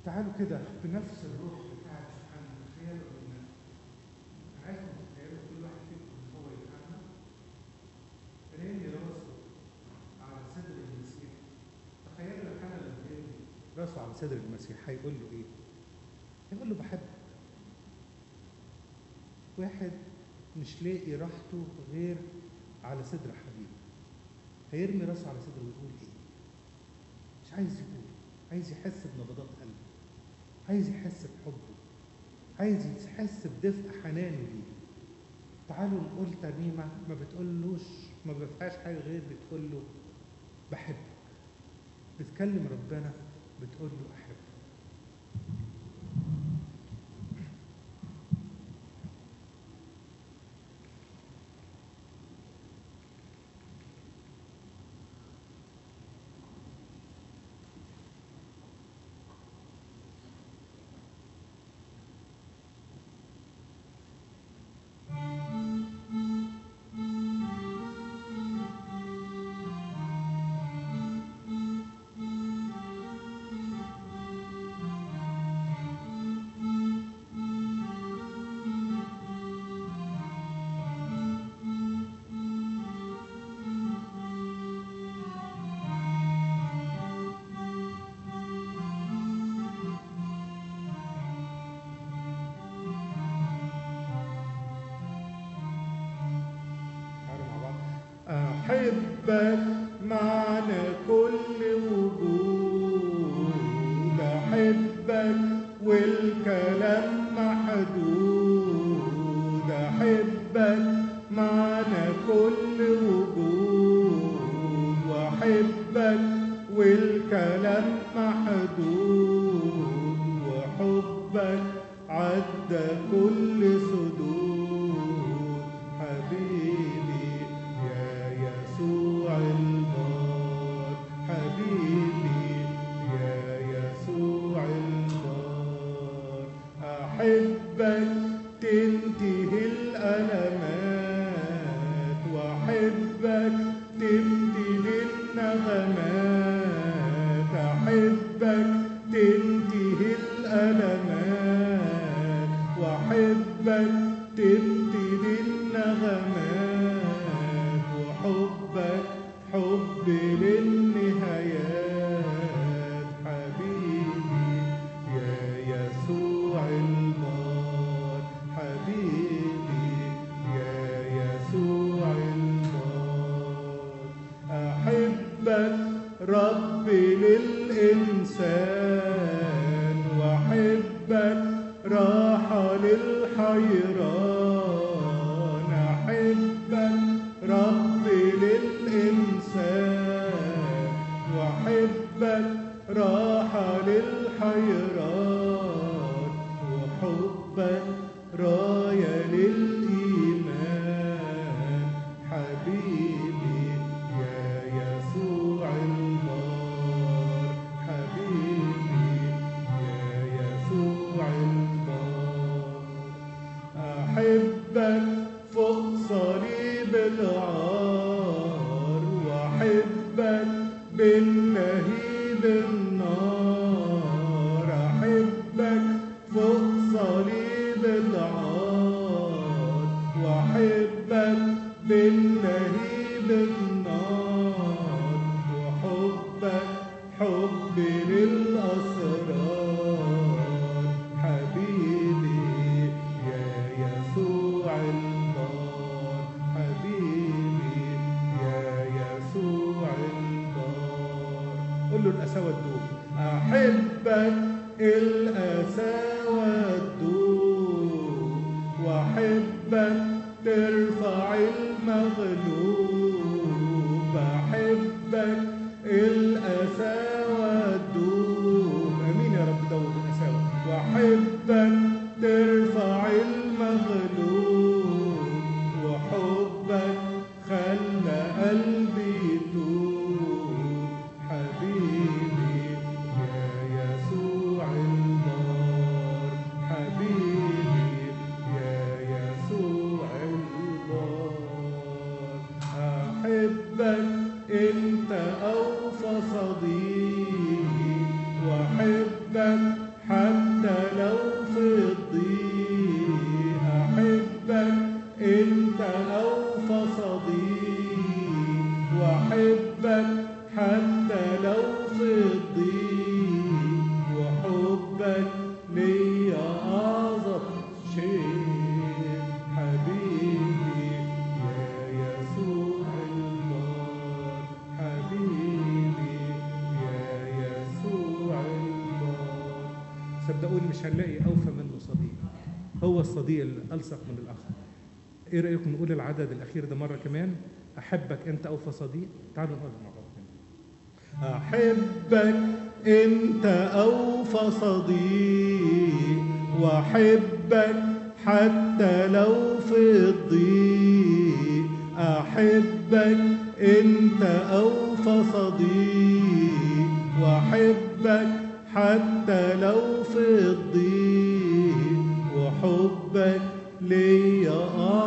تعالوا كده بنفس الروح بتاعت يوحنا تخيلوا ان عايزكم تتخيلوا كل واحد فيكم ان هو يوحنا رامي راسه على صدر المسيح تخيلوا يوحنا لما رامي راسه على صدر المسيح هيقول له ايه؟ هيقول له بحبك واحد مش لاقي راحته غير على صدر حبيبه هيرمي راسه على صدره ويقول ايه؟ مش عايز يقول عايز يحس بنبضات قلبه عايز يحس بحبه عايز يحس بدفء حنانه ليه تعالوا نقول ترنيمة ما بتقولوش ما بفيهاش حاجة غير بتقول له بحبك بتكلم ربنا بتقول له أحبك تعالوا مع بعض أحبك معنى كل وجود أحبك والكلام محدود أحبك معنى كل وجود وأحبك والكلام محدود وحبك عدى كل سدود حبيبي يا يسوع البار حبيبي يا يسوع البار أحبك تنتهي الألمات وأحبك تمتلي النغمات أحبك تنتهي الألمات وأحبك تمتلي النغمات وحبك حب للنهايات حبيبي يا يسوع البار حبيبي يا يسوع البار أحبك رب للإنسان وأحبك راحة للحيران أحبك رب للإنسان وأحبك راحة للحيران وحبك راية للإيمان حبيبي يا يسوع البار حبيبي يا يسوع البار أحبك فوق صليب العار وأحبك باللهيب النار أحبك فوق صليب العار وأحبك باللهيب النار وحبك حب للأسرار حبيبي يا يسوع البار حبيبي يا يسوع البار قول له القساوة تدوب أحبك القساوة تدوب وأحبك ترفع المغلوب أحبك القساوة تدوب أمين يا رب دوب القساوة وأحبك ترفع المغلوب وحبك خلى قلبي يتوب حبيبي يا يسوع البار حبيبي يا يسوع البار أحبك أنت أوفى صديق وأحبك صدقوني مش هنلاقي اوفى منه صديق هو الصديق الالصق من الاخ ايه رايكم نقول العدد الاخير ده مره كمان احبك انت اوفى صديق تعالوا نقولها مع بعض أحبك أنت أوفى صديق وأحبك حتى لو في الضيق أحبك أنت أوفى صديق وأحبك حتى لو في الضيق وحبك ليا